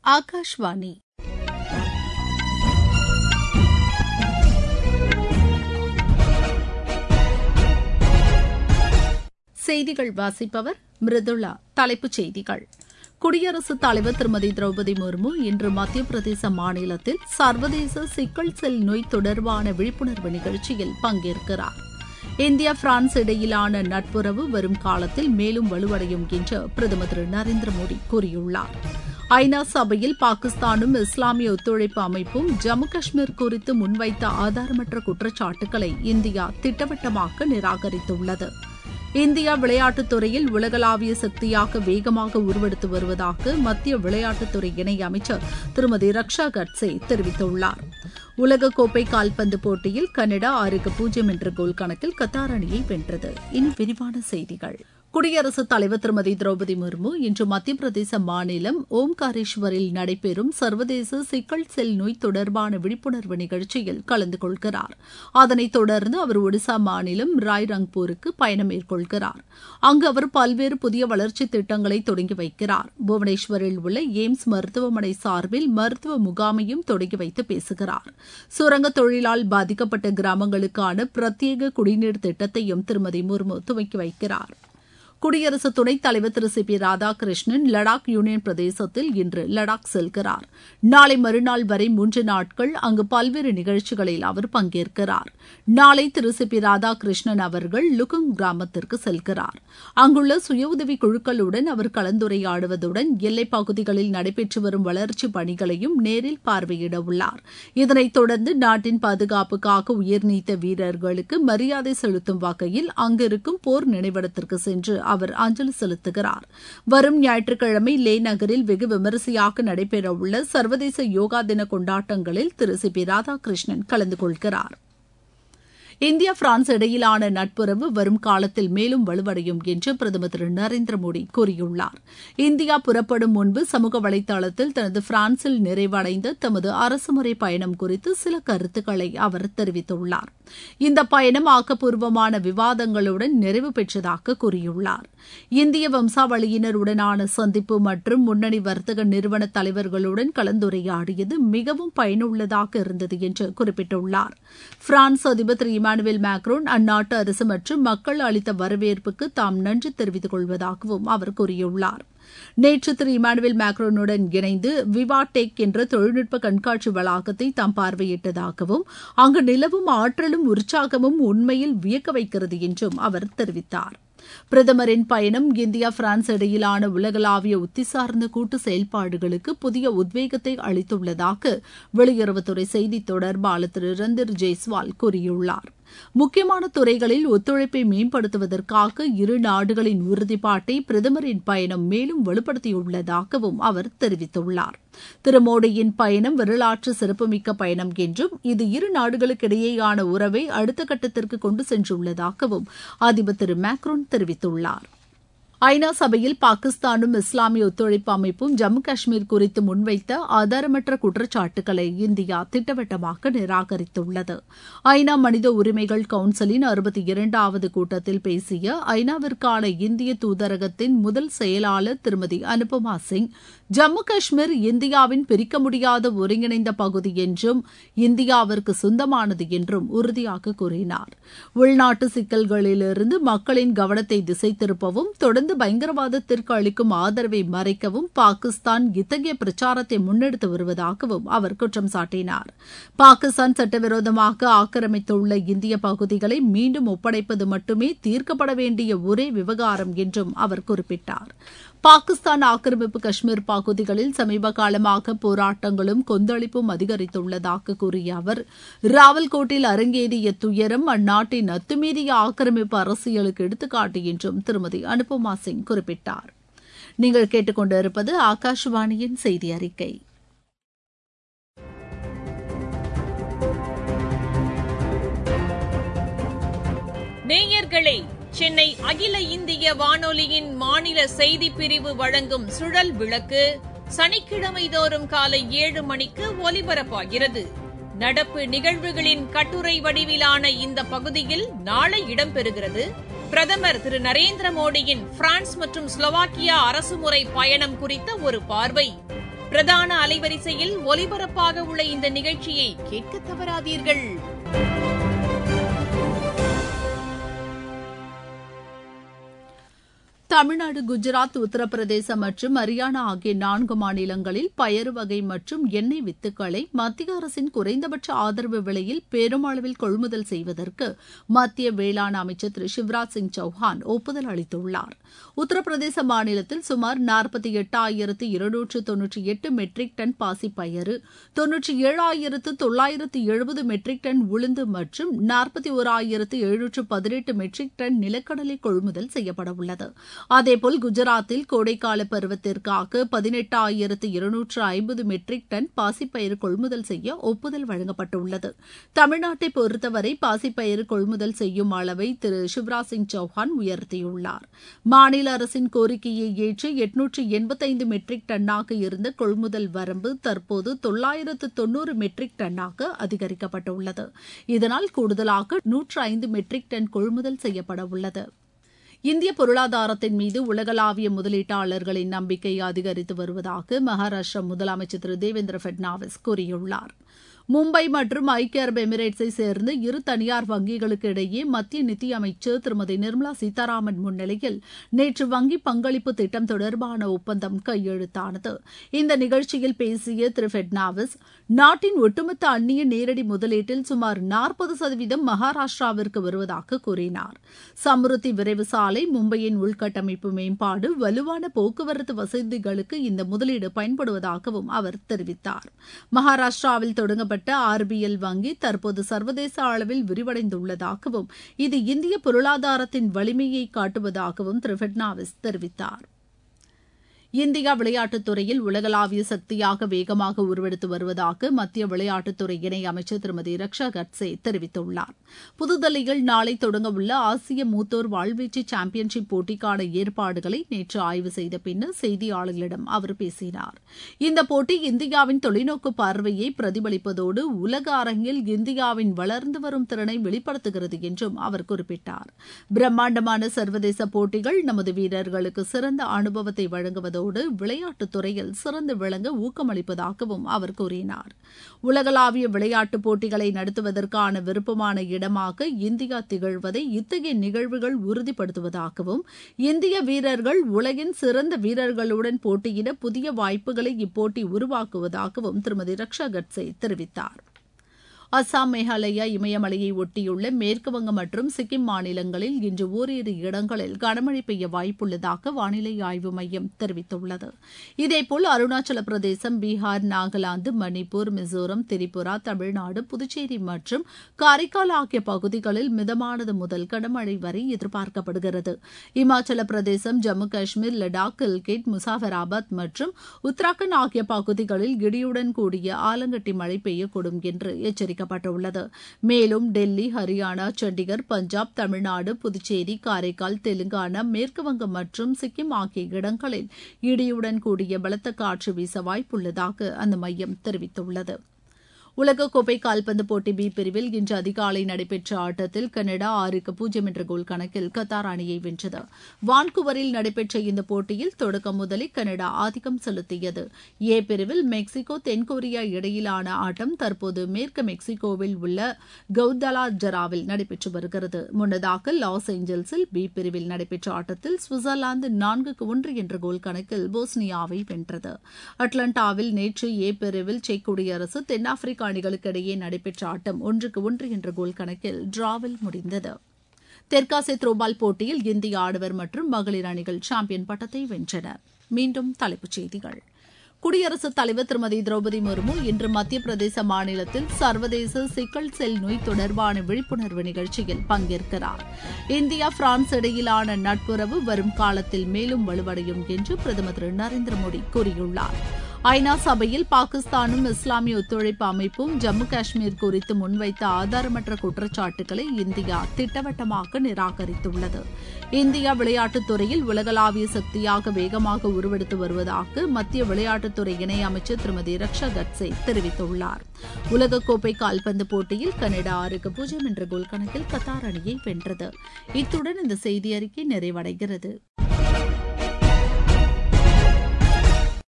ஆகாஷ்வாணி செய்திகள் வாசிப்பவர் மிருதுளா தலைப்புச் செய்திகள் குடியரசுத் தலைவர் திருமதி திரௌபதி முர்மு இன்று மத்திய பிரதேச மாநிலத்தில் சர்வதேச சிக்கல் செல் நோய் தொடர்பான விழிப்புணர்வு நிகழ்ச்சியில் பங்கேற்கிறார் இந்தியா பிரான்ஸ் இடையிலான நட்புறவு வரும் காலத்தில் மேலும் வலுவடையும் என்று பிரதமர் திரு நரேந்திர மோடி கூறியுள்ளார் ஐநா சபையில் பாகிஸ்தானும் இஸ்லாமிய ஒத்துழைப்பு அமைப்பும் ஜம்மு காஷ்மீர் குறித்து முன்வைத்த ஆதாரமற்ற குற்றச்சாட்டுகளை இந்தியா திட்டவட்டமாக நிராகரித்துள்ளது இந்தியா விளையாட்டுத் துறையில் உலகளாவிய சக்தியாக வேகமாக உருவெடுத்து வருவதாக மத்திய விளையாட்டுத்துறை இணை அமைச்சர் திருமதி ரக்ஷா கட்சே தெரிவித்துள்ளார் உலகக்கோப்பை கால்பந்து போட்டியில் கனடா ஆறுக்கு பூஜ்ஜியம் என்ற கோல் கணக்கில் கத்தார் அணியை வென்றது இனி விரிவான செய்திகள் குடியரசுத் தலைவர் திருமதி திரௌபதி முர்மு இன்று மத்திய பிரதேச மாநிலம் ஓம்காரேஸ்வரில் நடைபெறும் சர்வதேச சிக்கல் செல் நோய் தொடர்பான விழிப்புணர்வு நிகழ்ச்சியில் கலந்து கொள்கிறார் அதனைத் தொடர்ந்து அவர் ஒடிசா மாநிலம் ராய்ரங்பூருக்கு பயணம் மேற்கொள்கிறார் அங்கு அவர் பல்வேறு புதிய வளர்ச்சித் திட்டங்களை தொடங்கி வைக்கிறார் புவனேஸ்வரில் உள்ள எய்ம்ஸ் மருத்துவமனை சார்பில் மருத்துவ முகாமையும் தொடங்கி வைத்து பேசுகிறார் சுரங்க தொழிலால் பாதிக்கப்பட்ட கிராமங்களுக்கான பிரத்யேக குடிநீர் திட்டத்தையும் திருமதி முர்மு துவக்கி வைக்கிறார் குடியரசு துணைத் தலைவர் திரு C P Radhakrishnan Ladakh union பிரதேசத்தில் இன்று லடாக் செல்கிறார் நாளை மறுநாள் வரை மூன்று நாட்கள் அங்கு பல்வேறு நிகழ்ச்சிகளில் அவர் பங்கேற்கிறார் நாளை திரு சி பி ராதாகிருஷ்ணன் அவர்கள் லுகுங் கிராமத்திற்கு செல்கிறார் அங்குள்ள சுய உதவி குழுக்களுடன் அவர் கலந்துரையாடுவதுடன் எல்லைப் பகுதிகளில் நடைபெற்று வரும் வளர்ச்சிப் பணிகளையும் நேரில் பார்வையிட உள்ளார் இதனைத் தொடர்ந்து நாட்டின் பாதுகாப்புக்காக உயிர்நீத்த வீரர்களுக்கு மரியாதை செலுத்தும் வகையில் அங்கிருக்கும் போர் நினைவிடத்திற்கு சென்று அவர் அஞ்சலி செலுத்துகிறார் வரும் ஞாயிற்றுக்கிழமை லே நகரில் வெகு விமரிசையாக நடைபெறவுள்ள சர்வதேச யோகா தின கொண்டாட்டங்களில் திரு சி பி ராதாகிருஷ்ணன் கலந்து கொள்கிறார் இந்தியா பிரான்ஸ் இடையிலான நட்புறவு வரும் காலத்தில் மேலும் வலுவடையும் என்று பிரதமர் திரு நரேந்திர மோடி கூறியுள்ளார் இந்தியா புறப்படும் முன்பு சமூக வலைதளத்தில் தனது பிரான்சில் நிறைவடைந்த தமது அரசுமுறை பயணம் குறித்து சில கருத்துக்களை அவர் தெரிவித்துள்ளார் இந்த பயணம் ஆக்கப்பூர்வமான விவாதங்களுடன் நிறைவு பெற்றதாக கூறியுள்ளார் இந்திய வம்சாவளியினருடனான சந்திப்பு மற்றும் முன்னணி வர்த்தக நிறுவன தலைவர்களுடன் கலந்துரையாடியது மிகவும் பயனுள்ளதாக இருந்தது என்று குறிப்பிட்டுள்ளார் பிரான்ஸ் அதிபர் திரு இமானுவேல் மேக்ரோன் அந்நாட்டு அரசு மற்றும் மக்கள் அளித்த வரவேற்புக்கு தாம் நன்றி தெரிவித்துக் கொள்வதாகவும் அவர் கூறியுள்ளார் நேற்று திரு இமானுவேல் மேக்ரோனுடன் இணைந்து விவா டெக் என்ற தொழில்நுட்ப கண்காட்சி வளாகத்தை தாம் பார்வையிட்டதாகவும் அங்கு நிலவும் ஆற்றலும் உற்சாகமும் உண்மையில் வியக்க வைக்கிறது என்றும் அவர் தெரிவித்தார் பிரதமரின் பயணம் இந்தியா பிரான்ஸ் இடையிலான உலகளாவிய உத்தி சார்ந்த கூட்டு செயல்பாடுகளுக்கு புதிய உத்வேகத்தை அளித்துள்ளதாக வெளியுறவுத்துறை செய்தி தொடர்பாளர் திரு ரந்தர் ஜெய்ஸ்வால் கூறியுள்ளார் முக்கியமான துறைகளில் ஒத்துழைப்பை மேம்படுத்துவதற்காக இரு நாடுகளின் உறுதிப்பாட்டை பிரதமரின் பயணம் மேலும் வலுப்படுத்தியுள்ளதாகவும் அவர் தெரிவித்துள்ளார் திரு மோடியின் பயணம் வரலாற்று சிறப்புமிக்க பயணம் என்றும் இது இரு நாடுகளுக்கிடையேயான உறவை அடுத்த கட்டத்திற்கு கொண்டு சென்றுள்ளதாகவும் அதிபர் திரு மேக்ரோன் தெரிவித்துள்ளார் ஐநா சபையில் பாகிஸ்தானும் இஸ்லாமிய ஒத்துழைப்பு அமைப்பும் ஜம்மு காஷ்மீர் குறித்து முன்வைத்த ஆதாரமற்ற குற்றச்சாட்டுகளை இந்தியா திட்டவட்டமாக நிராகரித்துள்ளது ஐநா மனித உரிமைகள் கவுன்சிலின் அறுபத்தி இரண்டாவது கூட்டத்தில் பேசிய ஐநாவிற்கான இந்திய தூதரகத்தின் முதல் செயலாளர் திருமதி அனுபமா சிங் ஜம்மு காஷ்மீர் இந்தியாவின் பிரிக்க முடியாத ஒருங்கிணைந்த பகுதி என்றும் இந்தியாவிற்கு சொந்தமானது என்றும் உறுதியாக கூறினார் உள்நாட்டு சிக்கல்களிலிருந்து மக்களின் கவனத்தை திசை திருப்பவும் தொடர்ந்து பயங்கரவாதத்திற்கு அளிக்கும் ஆதரவை மறைக்கவும் பாகிஸ்தான் இத்தகைய பிரச்சாரத்தை முன்னெடுத்து வருவதாகவும் அவர் குற்றம் சாட்டினார் பாகிஸ்தான் சட்டவிரோதமாக ஆக்கிரமித்துள்ள இந்திய பகுதிகளை மீண்டும் ஒப்படைப்பது மட்டுமே தீர்க்கப்பட வேண்டிய ஒரே விவகாரம் என்றும் அவர் குறிப்பிட்டார் பாகிஸ்தான் ஆக்கிரமிப்பு காஷ்மீர் பகுதிகளில் சமீப காலமாக போராட்டங்களும் கொந்தளிப்பும் அதிகரித்துள்ளதாக கூறிய அவர் ராவல்கோட்டில் அரங்கேறிய துயரம் அந்நாட்டின் அத்துமீறிய ஆக்கிரமிப்பு அரசியலுக்கு எடுத்துக்காட்டு என்றும் திருமதி அனுபமா சிங் குறிப்பிட்டார் நீங்கள் கேட்டுக்கொண்டிருப்பது ஆகாஷவாணியின் செய்தி அறிக்கை நேயர்களே சென்னை அகில இந்திய வானொலியின் மாநில செய்தி பிரிவு வழங்கும் சுழல் விளக்கு சனிக்கிழமை தோறும் காலை ஏழு மணிக்கு ஒலிபரப்பாகிறது நடப்பு நிகழ்வுகளின் கட்டுரை வடிவிலான இந்த பகுதியில் நாளை இடம்பெறுகிறது பிரதமர் திரு நரேந்திர மோடியின் பிரான்ஸ் மற்றும் ஸ்லோவாக்கியா அரசுமுறை பயணம் குறித்த ஒரு பார்வை பிரதான அலைவரிசையில் ஒலிபரப்பாக உள்ள இந்த நிகழ்ச்சியை கேட்க தவறாதீர்கள் தமிழ்நாடு குஜராத் உத்தரப்பிரதேசம் மற்றும் ஹரியானா ஆகிய நான்கு மாநிலங்களில் பயறு வகை மற்றும் எண்ணெய் வித்துக்களை மத்திய அரசின் குறைந்தபட்ச ஆதரவு விலையில் பெருமளவில் கொள்முதல் செய்வதற்கு மத்திய வேளாண் அமைச்சர் திரு சிவராஜ் சிங் சௌஹான் ஒப்புதல் அளித்துள்ளார் உத்தரப்பிரதேச மாநிலத்தில் சுமார் நாற்பத்தி எட்டாயிரத்து இருநூற்று தொன்னூற்றி எட்டு மெட்ரிக் டன் பாசிப்பயறு தொன்னூற்றி ஏழாயிரத்து தொள்ளாயிரத்து எழுபது மெட்ரிக் டன் உளுந்து மற்றும் நாற்பத்தி ஓராயிரத்து எழுநூற்று பதினெட்டு மெட்ரிக் டன் நிலக்கடலை கொள்முதல் செய்யப்படவுள்ளது அதேபோல் குஜராத்தில் கோடைக்கால பருவத்திற்காக பதினெட்டாயிரத்து இருநூற்று ஐம்பது மெட்ரிக் டன் பாசிப்பயிறு கொள்முதல் செய்ய ஒப்புதல் வழங்கப்பட்டுள்ளது தமிழ்நாட்டை பொறுத்தவரை பாசிப்பயிறு கொள்முதல் செய்யும் அளவை திரு சிவராஜ் சிங் சௌஹான் உயர்த்தியுள்ளார் மாநில அரசின் கோரிக்கையை ஏற்று எட்நூற்று எண்பத்தைந்து மெட்ரிக் டன்னாக இருந்த கொள்முதல் வரம்பு தற்போது தொள்ளாயிரத்து தொன்னூறு மெட்ரிக் டன்னாக அதிகரிக்கப்பட்டுள்ளது இதனால் கூடுதலாக நூற்று ஐந்து மெட்ரிக் டன் கொள்முதல் செய்யப்பட உள்ளது இந்திய பொருளாதாரத்தின் மீது உலகளாவிய முதலீட்டாளர்களின் நம்பிக்கை அதிகரித்து வருவதாக மகாராஷ்டிரா முதலமைச்சர் திரு தேவேந்திர பட்னாவிஸ் கூறியுள்ளார் மும்பை மற்றும் ஐக்கிய அரபு எமிரேட்ஸை சேர்ந்த இரு தனியார் வங்கிகளுக்கு இடையே மத்திய நிதியமைச்சர் திருமதி நிர்மலா சீதாராமன் முன்னிலையில் நேற்று வங்கி பங்களிப்பு திட்டம் தொடர்பான ஒப்பந்தம் கையெழுத்தானது இந்த நிகழ்ச்சியில் பேசிய திரு பட்னாவிஸ் நாட்டின் ஒட்டுமொத்த அந்நிய நேரடி முதலீட்டில் சுமார் நாற்பது சதவீதம் மகாராஷ்டிராவிற்கு வருவதாக கூறினார் சம்ருத்தி விரைவு சாலை மும்பையின் உள்கட்டமைப்பு மேம்பாடு வலுவான போக்குவரத்து வசதிகளுக்கு இந்த முதலீடு பயன்படுவதாகவும் அவர் தெரிவித்தார் மகாராஷ்டிராவில் தொடங்கப்பட்ட ஆர்பிஎல் வங்கி தற்போது சர்வதேச அளவில் விரிவடைந்துள்ளதாகவும் இது இந்திய பொருளாதாரத்தின் வலிமையை காட்டுவதாகவும் திரு பட்னாவிஸ் தெரிவித்தார் இந்தியா விளையாட்டுத் துறையில் உலகளாவிய சக்தியாக வேகமாக உருவெடுத்து வருவதாக மத்திய விளையாட்டுத்துறை இணை அமைச்சர் திருமதி ரக்ஷா கட்சே தெரிவித்துள்ளார் புதுதில்லியில் நாளை தொடங்கவுள்ள ஆசிய மூத்தோர் வாழ்வீச்சு சாம்பியன்ஷிப் போட்டிக்கான ஏற்பாடுகளை நேற்று ஆய்வு செய்த பின்னர் செய்தியாளர்களிடம் அவர் பேசினார் இந்த போட்டி இந்தியாவின் தொலைநோக்கு பார்வையை பிரதிபலிப்பதோடு உலக அரங்கில் இந்தியாவின் வளர்ந்து வரும் திறனை வெளிப்படுத்துகிறது என்றும் அவர் குறிப்பிட்டார் பிரம்மாண்டமான சர்வதேச போட்டிகள் நமது வீரர்களுக்கு சிறந்த அனுபவத்தை வழங்குவதோடு அதோடு விளையாட்டுத் துறையில் சிறந்து விளங்க ஊக்கமளிப்பதாகவும் அவர் கூறினார் உலகளாவிய விளையாட்டுப் போட்டிகளை நடத்துவதற்கான விருப்பமான இடமாக இந்தியா திகழ்வதை இத்தகைய நிகழ்வுகள் உறுதிப்படுத்துவதாகவும் இந்திய வீரர்கள் உலகின் சிறந்த வீரர்களுடன் போட்டியிட புதிய வாய்ப்புகளை இப்போட்டி உருவாக்குவதாகவும் திருமதி ரக்ஷா கட்சே தெரிவித்தார் அஸ்ஸாம் மேகாலயா இமயமலையை ஒட்டியுள்ள மேற்குவங்கம் மற்றும் சிக்கிம் மாநிலங்களில் இன்று ஓரிரு இடங்களில் கனமழை பெய்ய வாய்ப்புள்ளதாக வானிலை ஆய்வு மையம் தெரிவித்துள்ளது இதேபோல் அருணாச்சல பிரதேசம் பீகார் நாகாலாந்து மணிப்பூர் மிசோரம் திரிபுரா தமிழ்நாடு புதுச்சேரி மற்றும் காரைக்கால் ஆகிய பகுதிகளில் மிதமானது முதல் கனமழை வரை எதிர்பார்க்கப்படுகிறது இமாச்சல பிரதேசம் ஜம்மு காஷ்மீர் லடாக் கில்கிட் முசாஃபராபாத் மற்றும் உத்தராகண்ட் ஆகிய பகுதிகளில் இடியுடன் கூடிய ஆலங்கட்டி மழை பெய்யக்கூடும் என்று எச்சரிக்கை அறிவிக்கப்பட்டுள்ளது மேலும் டெல்லி ஹரியானா சண்டிகர் பஞ்சாப் தமிழ்நாடு புதுச்சேரி காரைக்கால் தெலுங்கானா மேற்குவங்கம் மற்றும் சிக்கிம் ஆகிய இடங்களில் இடியுடன் கூடிய பலத்த காற்று வீச வாய்ப்புள்ளதாக அந்த மையம் தெரிவித்துள்ளது உலகக்கோப்பை கால்பந்து போட்டி பி பிரிவில் இன்று அதிகாலை நடைபெற்ற ஆட்டத்தில் கனடா ஆறுக்கு பூஜ்ஜியம் என்ற கோல் கணக்கில் கத்தார் அணியை வென்றது வான்குவரில் நடைபெற்ற இந்த போட்டியில் தொடக்கம் முதலில் கனடா ஆதிக்கம் செலுத்தியது ஏ பிரிவில் மெக்சிகோ தென்கொரியா இடையிலான ஆட்டம் தற்போது மேற்கு மெக்சிகோவில் உள்ள கவுதலா ஜராவில் நடைபெற்று வருகிறது முன்னதாக லாஸ் ஏஞ்சல்ஸில் பி பிரிவில் நடைபெற்ற ஆட்டத்தில் சுவிட்சர்லாந்து நான்குக்கு ஒன்று என்ற கோல் கணக்கில் போஸ்னியாவை வென்றது அட்லாண்டாவில் நேற்று ஏ பிரிவில் செக் குடியரசு தென்னாப்பிரிக்கா அணிகளுக்கு இடையே நடைபெற்ற ஆட்டம் ஒன்றுக்கு ஒன்று என்ற கோல் கணக்கில் டிராவில் முடிந்தது தெற்காசிய த்ரோபால் போட்டியில் இந்திய ஆடவர் மற்றும் மகளிர் அணிகள் சாம்பியன் பட்டத்தை வென்றன மீண்டும் தலைப்புச் செய்திகள் குடியரசுத் தலைவர் திருமதி திரௌபதி முர்மு இன்று மத்திய பிரதேச மாநிலத்தில் சர்வதேச சிக்கல் செல் நோய் தொடர்பான விழிப்புணர்வு நிகழ்ச்சியில் பங்கேற்கிறார் இந்தியா பிரான்ஸ் இடையிலான நட்புறவு வரும் காலத்தில் மேலும் வலுவடையும் என்று பிரதமர் திரு நரேந்திர மோடி கூறியுள்ளார் ஐநா சபையில் பாகிஸ்தானும் இஸ்லாமிய ஒத்துழைப்பு அமைப்பும் ஜம்மு காஷ்மீர் குறித்து முன்வைத்த ஆதாரமற்ற குற்றச்சாட்டுகளை இந்தியா திட்டவட்டமாக நிராகரித்துள்ளது இந்தியா விளையாட்டுத் துறையில் உலகளாவிய சக்தியாக வேகமாக உருவெடுத்து வருவதாக மத்திய விளையாட்டுத்துறை இணையமைச்சர் திருமதி ரக்ஷா கட்சே தெரிவித்துள்ளார் உலகக்கோப்பை கால்பந்து போட்டியில் கனடா ஆறுக்கு பூஜ்ஜியம் என்ற கோல் கணக்கில் கத்தார் அணியை வென்றது இத்துடன் இந்த செய்தி அறிக்கை நிறைவடைகிறது